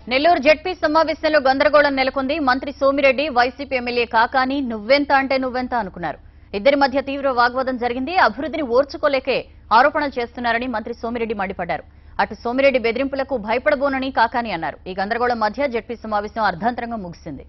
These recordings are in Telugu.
నెల్లూరు జడ్పీ సమావేశంలో గందరగోళం నెలకొంది మంత్రి సోమిరెడ్డి వైసీపీ ఎమ్మెల్యే కాకాని నువ్వెంత అంటే నువ్వెంత అనుకున్నారు ఇద్దరి మధ్య తీవ్ర వాగ్వాదం జరిగింది అభివృద్ధిని ఓర్చుకోలేకే ఆరోపణలు చేస్తున్నారని మంత్రి సోమిరెడ్డి మండిపడ్డారు అటు సోమిరెడ్డి బెదిరింపులకు భయపడబోనని కాకాని అన్నారు ఈ గందరగోళం మధ్య జడ్పీ సమావేశం అర్ధాంతరంగా ముగిసింది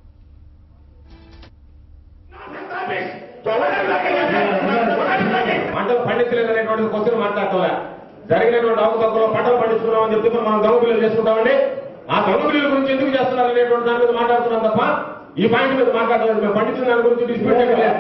పంటలు పండించలేదు అనేటువంటి క్వశ్చన్ మాట్లాడటంలే జరిగినటువంటి అవకాశంలో పంటలు పండించుకున్నామని చెప్తే మనం దొంగ బిల్లులు చేసుకుంటామండి ఆ దొంగ బిల్లుల గురించి ఎందుకు చేస్తున్నారు అనేటువంటి దాని మీద మాట్లాడుతున్నాం తప్ప ఈ పాయింట్ మీద మాట్లాడలేదు మేము పండించిన దాని గురించి డిస్ప్యూట్ చేయలేదు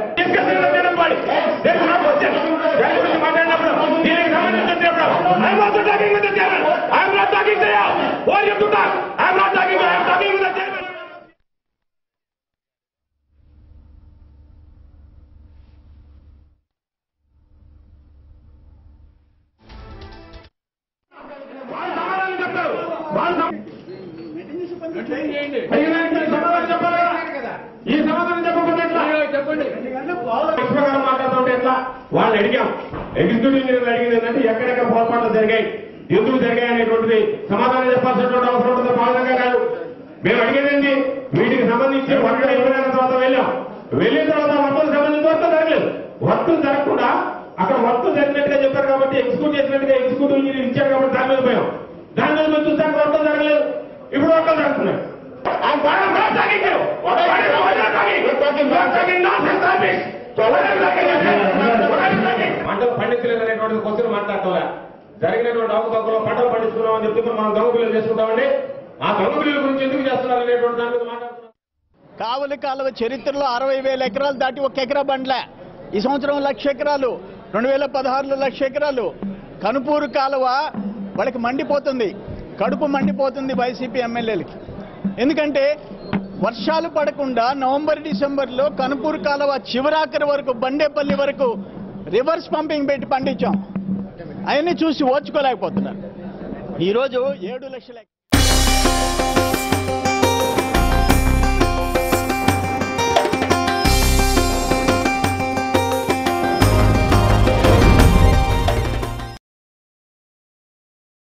ఈ సమాధానం చెప్పకపోతే ఎట్లా? ప్రకారం మాట్లాడుతుంటే ఎట్లా వాళ్ళు అడిగాం ఎగ్జిక్యూటివ్ ఇంజనీర్లు అడిగింది ఏంటంటే ఎక్కడెక్కడ పొరపాట్లు జరిగాయి ఎందుకు జరిగాయి అనేటువంటిది సమాధానం చెప్పాల్సినటువంటి అవసరం ఉంటుంది పాలనంగా కాదు మేము అడిగేది వీటికి సంబంధించి వర్క్ అయిపోయిన తర్వాత వెళ్ళాం వెళ్ళిన తర్వాత వర్కులకు సంబంధించి వర్క్ జరగలేదు వర్క్ జరగకుండా అక్కడ వర్క్ జరిగినట్టుగా చెప్పారు కాబట్టి ఎగ్జిక్యూట్ చేసినట్టుగా ఎగ్జిక్యూటివ్ ఇంజనీర్ ఇచ్చారు కాబట్టి దాని మీద పోయాం దాని మీద మేము చూస్తానికి వర్క్ జరగలేదు ఇప్పుడు వర్క్ జరుగుతున్నాయి ఆయన బాగా కొనసాగించారు. ఒక పని రోజులు సాగి, కొనసాగి nonsense service. పంటలు పండించలేదు అనేటువంటి క్వశ్చన్ మాట్లాడటంలే జరిగినటువంటి అవకాశంలో పంటలు పండించుకున్నామని చెప్తే మనం దొంగ బిల్లులు చేసుకుంటామండి ఆ దొంగ బిల్లుల గురించి ఎందుకు చేస్తున్నారు అనేటువంటి దాని మీద మాట్లాడుతున్నాం కావలి కాలువ చరిత్రలో అరవై వేల ఎకరాలు దాటి ఒక ఎకరా బండ్లే ఈ సంవత్సరం లక్ష ఎకరాలు రెండు వేల పదహారులో లక్ష ఎకరాలు కనుపూరు కాలువ వాళ్ళకి మండిపోతుంది కడుపు మండిపోతుంది వైసీపీ ఎమ్మెల్యేలకి ఎందుకంటే వర్షాలు పడకుండా నవంబర్ డిసెంబర్లో కనుపూరు కాలువ చివరాఖరి వరకు బండేపల్లి వరకు రివర్స్ పంపింగ్ పెట్టి పండించాం అవన్నీ చూసి ఓర్చుకోలేకపోతున్నారు ఈరోజు ఏడు లక్షల